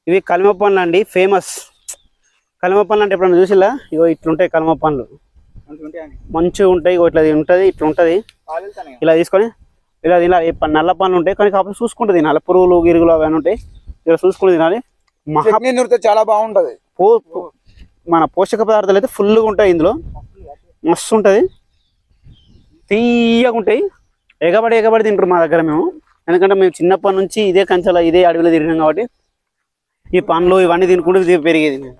ఇవి కలిమ పండ్లు అండి ఫేమస్ కలిమ పండ్లు అంటే ఎప్పుడైనా చూసిలా ఇగో ఇట్లుంటాయి కలిమ పండ్లు మంచిగా ఉంటాయి ఇగో ఇట్లా ఉంటుంది ఇట్లా ఉంటుంది ఇలా తీసుకొని ఇలా ఇలా ఈ ప- నల్ల పండ్లు ఉంటాయి కానీ కాకపోతే చూసుకుంటూ తినాలి పురుగులు గిరుగులు అవన్నీ ఉంటాయి ఇలా చూసుకుని తినాలి మహా చట్నీ నూరితే చాలా బాగుంటది పో పో- మన పోషక పదార్థాలు అయితే ఫుల్గా ఉంటాయి ఇందులో మస్తు ఉంటుంది తీయగా ఉంటాయి ఎగబడి ఎగబడి తింటారు మా దగ్గర మేము ఎందుకంటే మేము చిన్నప్పటి నుంచి ఇదే కంచెలో ఇదే అడవిలో తిరిగినాం కాబట్టి ఈ పండ్లు ఇవన్నీ తినుకుంటూ ఇది పెరిగేది మేము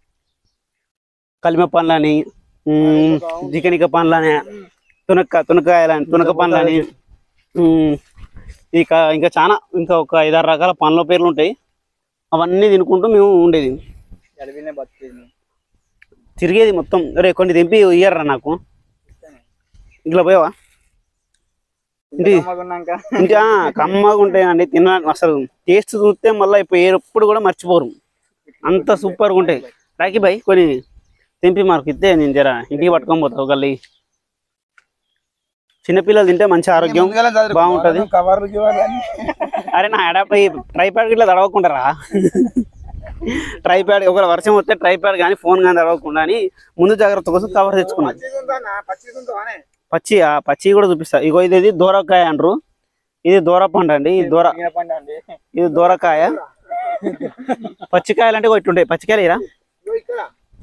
కలిమ పండ్లని ఉమ్, జికనిక పండ్లని తునక్క తునకాయలని తునక పండ్లని ఉమ్, ఇక ఇంకా చాలా ఇంకా ఒక ఐదారు రకాల పండ్ల పేర్లు ఉంటాయి అవన్నీ తినుకుంటూ మేము ఉండేది అడవినే బతికేది తిరిగేది మొత్తం రే కొన్ని తెంపి ఇయ్యర్రా నాకు ఇట్లా పోయావా ఇంటి ఉన్నాక ఇంకా కమ్మగా ఉంటాయండి తినడానికి అసలు టేస్ట్ చూస్తే మళ్ళీ ఇప్పుడు ఎప్పుడు కూడా మర్చిపోరు అంత సూపర్గా ఉంటాయి రాకి బాయ్ కొన్ని తెంపి మార్కు ఇస్తే నేను జర ఇంటికి పట్టుకొని పోతా ఒకళ్ళి చిన్నపిల్లలు తింటే మంచి ఆరోగ్యం బాగుంటది కవర్లు గివర్లు అన్ని. అరే నా ఎడపై ట్రైప్యాడ్ ఇట్లా తడవకుంటారా ట్రైప్యాడ్ ఒకవేళ వర్షం వస్తే ట్రైప్యాడ్ కానీ ఫోన్ కానీ తడవకుండా అని ముందు జాగ్రత్త కోసం కవర్ తెచ్చుకున్నాను పచ్చిది ఉందా అన్న? పచ్చిది ఉందా అనే? పచ్చి ఆ పచ్చి కూడా చూపిస్తా ఇగో ఇది ఇది దూరకాయ అంటారు ఇది దూర పండు అండి ఇది దూర ఈయన పండు అండి. ఇది దూరకాయ పచ్చికాయలు అంటే ఇగో ఇట్లుంటాయి పచ్చికాయలు ఇరా ఇగో ఇక్కడ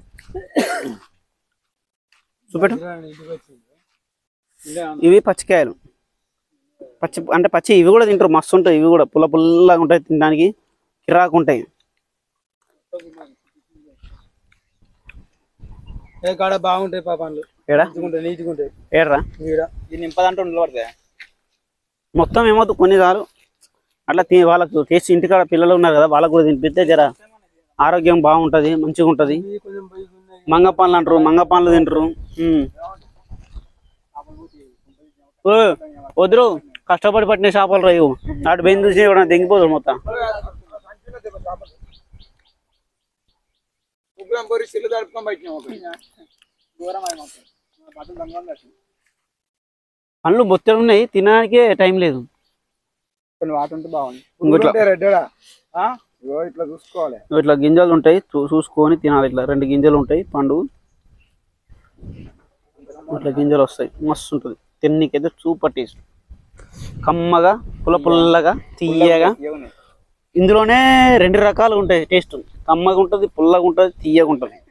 చూపెట్టు ఇంటికి వచ్చింది. ఇదే అన్న. ఇవి పచ్చికాయలు పచ్చి అంటే పచ్చి ఇవి కూడా తింటారు మస్తు ఉంటాయి ఇవి కూడా పుల్ల పుల్లగా ఉంటాయి తినడానికి కిరాకు ఉంటాయి ఏ కాడ బాగుంటాయి పా పండ్లు ఏడా నీట్గా నీట్గా ఉంటాయి ఏడ్రా ఈడ ఇది నింపదంటే ఉండబడతాయి మొత్తం ఏమవుతుంది కొన్ని సార్లు అట్లా తి వాళ్ళకు టేస్ట్ ఇంటికాడ పిల్లలు ఉన్నారు కదా వాళ్ళకు కూడా తినిపిస్తే జర ఆరోగ్యం బాగుంటుంది మంచిగా ఉంటుంది కొంచెం పోయి ఉన్నాయి. మంగ పండ్లు అంటారు మంగ పండ్లు తింటారు ఉమ్. ఓ, వద్దురు కష్టపడి పట్టిన చేపలు రావు అటు బెందు చూసి కూడా దెంగిపోతాడు మొత్తం ముగ్గురం పోయి సిల్లు తడుపుకొని పెట్టినాం ఒకటి. దూరం అది మొత్తం. మా బట్టలు దంగం కట్టినాం. పండ్లు బొత్తలు ఉన్నాయి తినడానికే టైం లేదు కొన్ని వాటర్ ఉంటే బాగుంది ఇంకోట్లా. రెడ్డా ఇగో ఇట్లా చూసుకోవాలి ఇట్లా గింజలు ఉంటాయి చూ- చూసుకొని తినాలి ఇట్లా రెండు గింజలు ఉంటాయి పండు ఇట్లా గింజలు వస్తాయి మస్తు ఉంటుంది తిన్నీకైతే సూపర్ టేస్ట్ కమ్మగా పుల్ల పుల్లగా తీయగా ఏమున్నాయి ఇందులోనే రెండు రకాలు ఉంటాయి టేస్ట్ కమ్మగా ఉంటుంది పుల్లగా ఉంటుంది తీయగా ఉంటుంది